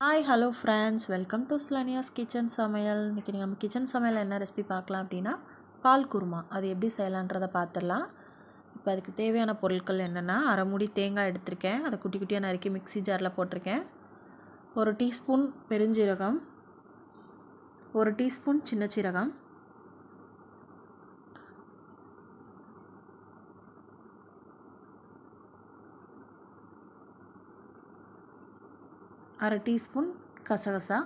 hi hello friends welcome to Slania's kitchen சமையல் இன்றைக்கி நம்ம கிச்சன் சமையல் என்ன ரெசிபி பார்க்கலாம் அப்படின்னா பால் குருமா அது எப்படி செய்யலான்றதை பார்த்துடலாம் இப்போ அதுக்கு தேவையான பொருட்கள் என்னென்னா அரை மூடி தேங்காய் எடுத்திருக்கேன் அதை குட்டி குட்டியாக நறுக்கி மிக்ஸி ஜாரில் போட்டிருக்கேன் ஒரு டீஸ்பூன் பெருஞ்சீரகம் ஒரு டீஸ்பூன் சின்ன சீரகம் அரை டீஸ்பூன் கசகசா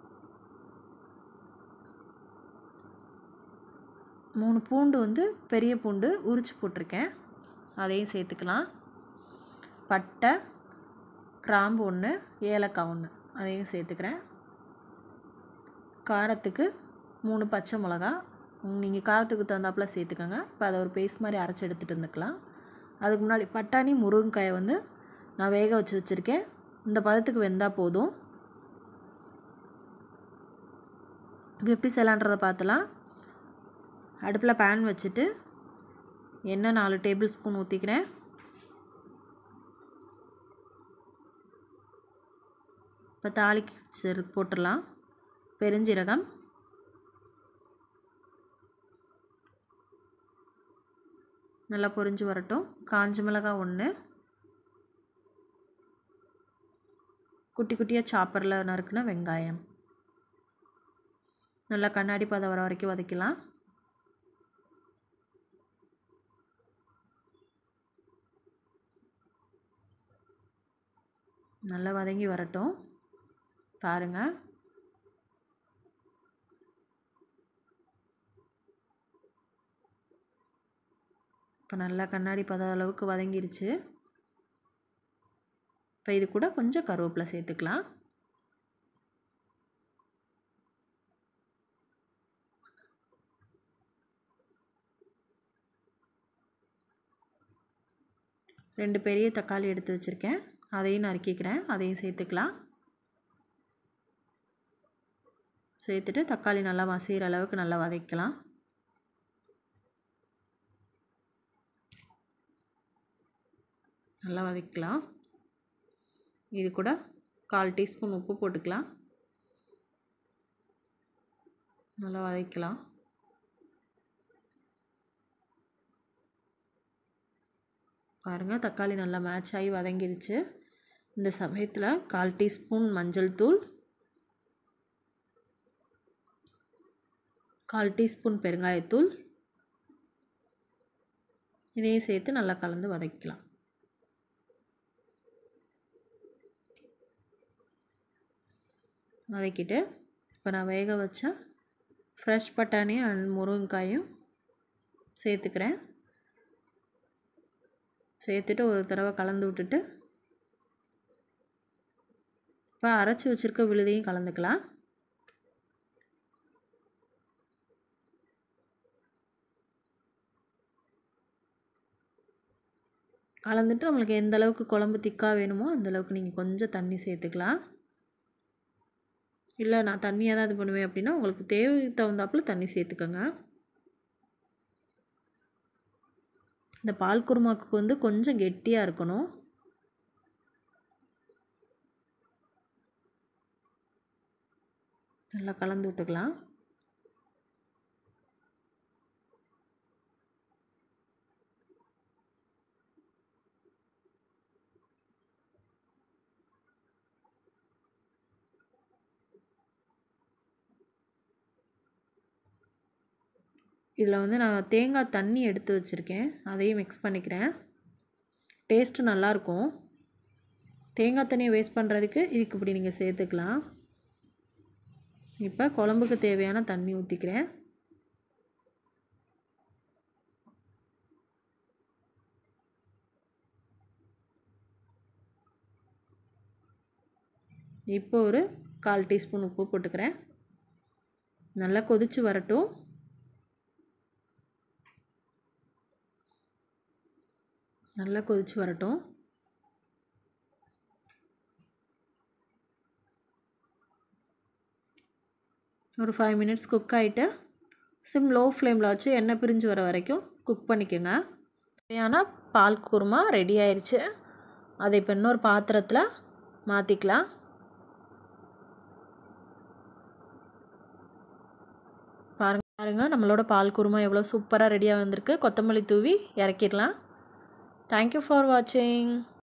மூணு பூண்டு வந்து பெரிய பூண்டு உரிச்சு போட்டிருக்கேன் அதையும் சேர்த்துக்கலாம் பட்டை கிராம்பு ஒன்று ஏலக்காய் ஒன்று அதையும் சேர்த்துக்கிறேன் காரத்துக்கு மூணு பச்சை மிளகா நீங்கள் காரத்துக்கு தகுந்தாப்பில் சேர்த்துக்கோங்க இப்போ அதை ஒரு பேஸ்ட் மாதிரி அரைச்சி எடுத்துகிட்டு வந்துக்கலாம் அதுக்கு முன்னாடி பட்டாணி முருங்கைக்காயை வந்து நான் வேக வச்சு வச்சுருக்கேன் இந்த பதத்துக்கு வெந்தால் போதும் இப்போ எப்படி செய்யலான்றதை பார்த்துலாம் அடுப்பில் பேன் வச்சுட்டு எண்ணெய் நாலு டேபிள் ஸ்பூன் ஊற்றிக்கிறேன் இப்போ தாளிக்கு போட்டுடலாம் பெருஞ்சீரகம் நல்லா பொரிஞ்சு வரட்டும் காஞ்ச மிளகாய் ஒன்று குட்டி குட்டியாக சாப்பரில் நறுக்குன வெங்காயம் நல்லா கண்ணாடி பதம் வர வரைக்கும் வதக்கலாம் நல்லா வதங்கி வரட்டும் பாருங்கள் இப்போ நல்லா கண்ணாடி பத அளவுக்கு வதங்கிருச்சு இப்போ இது கூட கொஞ்சம் கருவேப்பிலை சேர்த்துக்கலாம் ரெண்டு பெரிய தக்காளி எடுத்து வச்சுருக்கேன் அதையும் நறுக்கிக்கிறேன் அதையும் சேர்த்துக்கலாம் சேர்த்துட்டு தக்காளி நல்லா மசிகிற அளவுக்கு நல்லா வதக்கலாம் நல்லா வதக்கலாம் இது கூட கால் டீஸ்பூன் உப்பு போட்டுக்கலாம் நல்லா வதக்கலாம் பாருங்கள் தக்காளி நல்லா மேட்ச் ஆகி வதங்கிருச்சு இந்த சமயத்தில் கால் டீஸ்பூன் மஞ்சள் தூள் கால் டீஸ்பூன் பெருங்காயத்தூள் இதையும் சேர்த்து நல்லா கலந்து வதக்கலாம் வதக்கிட்டு இப்போ நான் வேக வச்ச ஃப்ரெஷ் பட்டாணி அண்ட் முருங்கைக்காயும் சேர்த்துக்கிறேன் சேர்த்துட்டு ஒரு தடவை கலந்து விட்டுட்டு இப்போ அரைச்சி வச்சுருக்க விழுதையும் கலந்துக்கலாம் கலந்துட்டு நம்மளுக்கு எந்த அளவுக்கு குழம்பு திக்காக வேணுமோ அந்தளவுக்கு நீங்கள் கொஞ்சம் தண்ணி சேர்த்துக்கலாம் இல்லை நான் தண்ணியாக தான் இது பண்ணுவேன் அப்படின்னா உங்களுக்கு தேவைக்கு தகுந்தாப்பில் தண்ணி சேர்த்துக்கோங்க இந்த பால் குருமாக்கு வந்து கொஞ்சம் கெட்டியாக இருக்கணும் நல்லா கலந்து விட்டுக்கலாம் இதில் வந்து நான் தேங்காய் தண்ணி எடுத்து வச்சுருக்கேன் அதையும் மிக்ஸ் பண்ணிக்கிறேன் டேஸ்ட்டு நல்லாயிருக்கும் தேங்காய் தண்ணியை வேஸ்ட் பண்ணுறதுக்கு இதுக்கு இப்படி நீங்கள் சேர்த்துக்கலாம் இப்போ குழம்புக்கு தேவையான தண்ணி ஊற்றிக்கிறேன் இப்போ ஒரு கால் டீஸ்பூன் உப்பு போட்டுக்கிறேன் நல்லா கொதித்து வரட்டும் நல்லா கொதித்து வரட்டும் ஒரு ஃபைவ் மினிட்ஸ் குக் ஆகிட்டு சிம் லோ ஃப்ளேமில் வச்சு எண்ணெய் பிரிஞ்சு வர வரைக்கும் குக் பண்ணிக்கோங்க தேவையான பால் குருமா ரெடி ஆயிடுச்சு அதை இப்போ இன்னொரு பாத்திரத்தில் மாற்றிக்கலாம் பாருங்கள் நம்மளோட பால் குருமா எவ்வளோ சூப்பராக ரெடியாக வந்திருக்கு கொத்தமல்லி தூவி இறக்கிடலாம் தேங்க்யூ ஃபார் வாட்சிங்